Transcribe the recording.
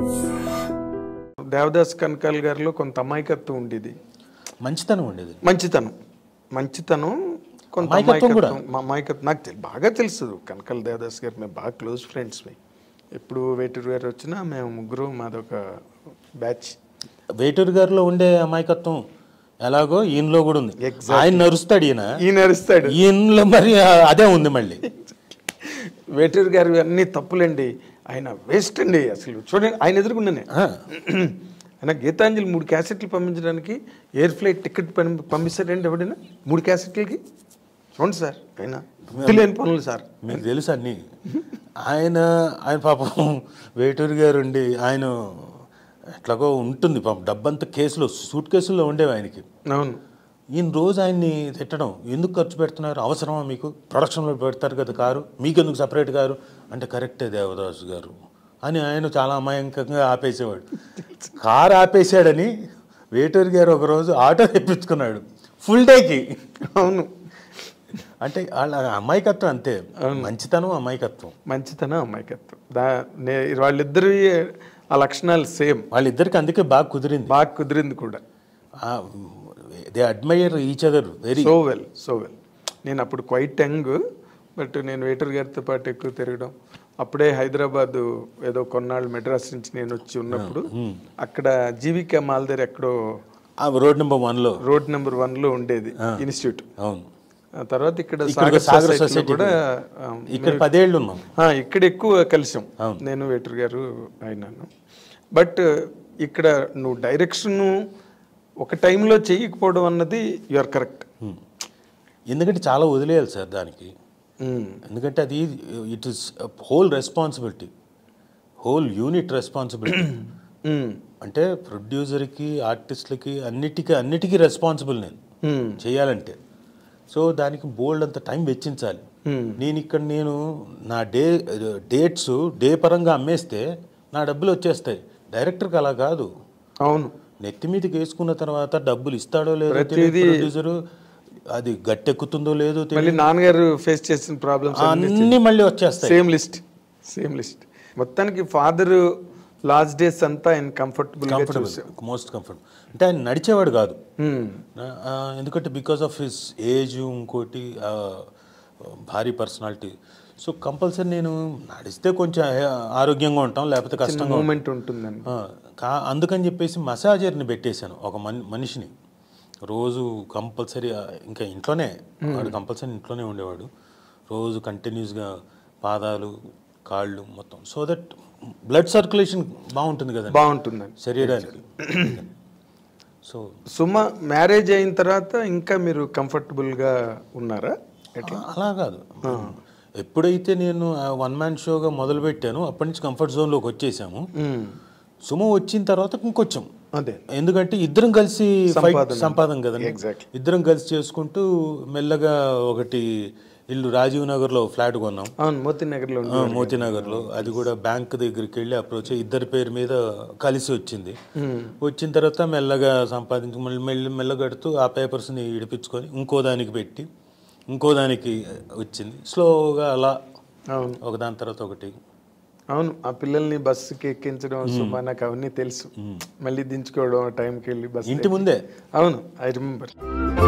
దేవదాస్ కనకాల్ గారిలో కొంత అమాయకత్వం ఉండేది మంచితనం ఉండేది మంచితనం మంచితనం కొంత అమాయకత్వం కూడా. అమాయకత్వం మా అమాయకత్వం నాకు తెలి- బాగా తెలుసు కనకాల దేవదాస్ గారు మేము బాగా క్లోజ్ ఫ్రెండ్స్ మీ ఎప్పుడు వేటూరు గారు వచ్చినా మేము ముగ్గురు మాదొక బ్యాచ్ వేటూరు గారిలో ఉండే అమాయకత్వం ఎలాగో ఈయనలో కూడా ఉంది Exactly. ఆయన నరుస్తాడు ఈయన ఈయన అరుస్తాడు ఈయనలో మరి అదే ఉంది మళ్ళీ వేటూరు గారు అన్ని తప్పులండి ఆయన వేస్ట్ అండి అసలు చూడండి ఆయన ఎదుర్కొన్నానే ఆ, ఆయన గీతాంజలి మూడు క్యాసెట్లు పంపించడానికి ఎయిర్ ఫ్లైట్ టికెట్ పంపి పంపిస్తాడండి ఎవడైనా మూడు క్యాసెట్లకి చూడండి సార్ ఆయన బుద్ధి లేని పనులు సార్ మీకు తెలుసు అన్ని ఆయన ఆయన పాపం వేటూరు గారు ఉండి ఆయన ఎట్లాగో ఉంటుంది పాపం డబ్బంతా కేసులో సూట్ కేసుల్లో ఉండేవి ఆయనకి అవును ఈయన రోజు ఆయన్ని తిట్టడం ఎందుకు ఖర్చు పెడుతున్నారు అవసరమా మీకు ప్రొడక్షన్లో పెడతారు కదా కారు మీకెందుకు సపరేట్ కారు అంటే కరెక్టే దేవదాసు గారు అని ఆయన చాలా అమాయకంగా ఆపేసేవాడు కారు ఆపేసాడని వేటూరు గారు ఒకరోజు ఆటో తెప్పించుకున్నాడు ఫుల్ డేకి అవును అంటే వాళ్ళ అమాయకత్వం అంతే మంచితనం అమాయకత్వం మంచితనం అమాయకత్వం దా నే వాళ్ళిద్దరి ఆ లక్షణాలు సేమ్ వాళ్ళిద్దరికి అందుకే బాగా కుదిరింది బాగా కుదిరింది కూడా they admire each other very so well so well నేను అప్పుడు క్వైట్ యంగ్ బట్ నేను వేటర్ గారితో పాటు ఎక్కువ తిరగడం అప్పుడే హైదరాబాద్ ఏదో కొన్నాళ్ళు మెడ్రాస్ నుంచి నేను వచ్చి ఉన్నప్పుడు అక్కడ జీవికా మాల్ దగ్గర ఎక్కడో ఆ రోడ్ నెంబర్ వన్లో రోడ్ నెంబర్ వన్ లో ఉండేది ఇన్స్టిట్యూట్ అవును ఆ తర్వాత ఇక్కడ ఇక్కడ సాగర్ సాగర్ సొసైటీలో సొసైటీ కూడా ఆ, ఇక్కడ పదేళ్ళు ఉన్నాం ఆ, ఇక్కడ ఎక్కువ కలిసాం నేను వేటర్ గారు అయినాను బట్ ఇక్కడ నువ్వు డైరెక్షన్ ఒక టైంలో చేయకపోవడం అన్నది యు ఆర్ కరెక్ట్ Hmm. ఎందుకంటే చాలా వదిలేయాలి సార్ దానికి ఎందుకంటే అది it is whole responsibility whole unit responsibility అంటే ప్రొడ్యూసర్కి ఆర్టిస్ట్లకి అన్నిటికీ అన్నిటికీ రెస్పాన్సిబుల్ నేను చేయాలంటే సో దానికి బోల్డ్ అంత టైం వెచ్చించాలి నేను ఇక్కడ నేను నా డే డేట్స్ డే పరంగా అమ్మేస్తే నా డబ్బులు వచ్చేస్తాయి డైరెక్టర్కి అలా కాదు అవును నెత్తి మీదకి వేసుకున్న తర్వాత డబ్బులు ఇస్తాడో లేదో ప్రతిదీ- ప్రొడ్యూసరు అది గట్టెక్కుతుందో లేదో తెలియదు. మళ్ళీ నాన్నగారు ఫేస్ చేసిన ప్రాబ్లమ్స్ అన్నీ మళ్ళీ వచ్చేస్తాయి సేమ్ లిస్ట్ సేమ్ లిస్ట్ మొత్తానికి ఫాదర్ లాస్ట్ డేస్ అంతా ఆయన కంఫర్టబుల్ గా చూసాం మోస్ట్ కంఫర్ట్ అంటే ఆయన నడిచేవాడు కాదు ఆ, ఎందుకంటే బికాస్ ఆఫ్ హిస్ ఏజ్ ఇంకోటి ఆ, భారీ పర్సనాలిటీ సో కంపల్సరీ నేను నడిస్తే కొంచెం ఆరోగ్యంగా ఉంటాం లేకపోతే కష్టంగా మూమెంట్ ఉంటుందండి ఆ, కా అందుకని చెప్పేసి మసాజర్ని పెట్టేశాను ఒక మని మనిషిని రోజు కంపల్సరీ ఇంకా ఇంట్లోనే వాడు కంపల్సరీ ఇంట్లోనే ఉండేవాడు రోజు కంటిన్యూస్గా పాదాలు కాళ్ళు మొత్తం సో దట్ బ్లడ్ సర్క్యులేషన్ బాగుంటుంది కదండి బాగుంటుందండి శరీరానికి సో సుమ మ్యారేజ్ అయిన తర్వాత ఇంకా మీరు కంఫర్టబుల్ గా ఉన్నారా ఎట్లా అలా కాదు ఎప్పుడైతే నేను వన్ మ్యాన్ షోగా మొదలు పెట్టానో అప్పటి నుంచి కంఫర్ట్ జోన్లోకి వచ్చేసాము మ్మ్. సుమ వచ్చిన తర్వాత ఇంకొచ్చాం అదే ఎందుకంటే ఇద్దరం కలిసి ఫైట్ సంపాదన. సంపాదన కదండి Exactly. ఇద్దరం కలిసి చేసుకుంటూ మెల్లగా ఒకటి ఇల్లు రాజీవ్ నగర్లో ఫ్లాట్ కొన్నాం అవును మోతీ నగర్ లో ఆ, మోతీనగర్లో అది కూడా బ్యాంక్ దగ్గరికి వెళ్ళి అప్రోచ్ అయ్యి ఇద్దరి పేరు మీద కలిసి వచ్చింది వచ్చిన తర్వాత మెల్లగా సంపాదించి మళ్ళీ మెల్లి మెల్లగడుతూ ఆ పేపర్స్ని ఇడిపించుకొని ఇంకో దానికి పెట్టి ఇంకో దానికి వచ్చింది స్లోగా అలా అవును ఒకదాని తర్వాత ఒకటి అవును ఆ పిల్లల్ని బస్సుకి ఎక్కించడం సుమా నాకు అవన్నీ తెలుసు మళ్ళీ దించుకోవడం టైంకి వెళ్ళి బస్ ఇంటి ముందే అవును ఐ రిమెంబర్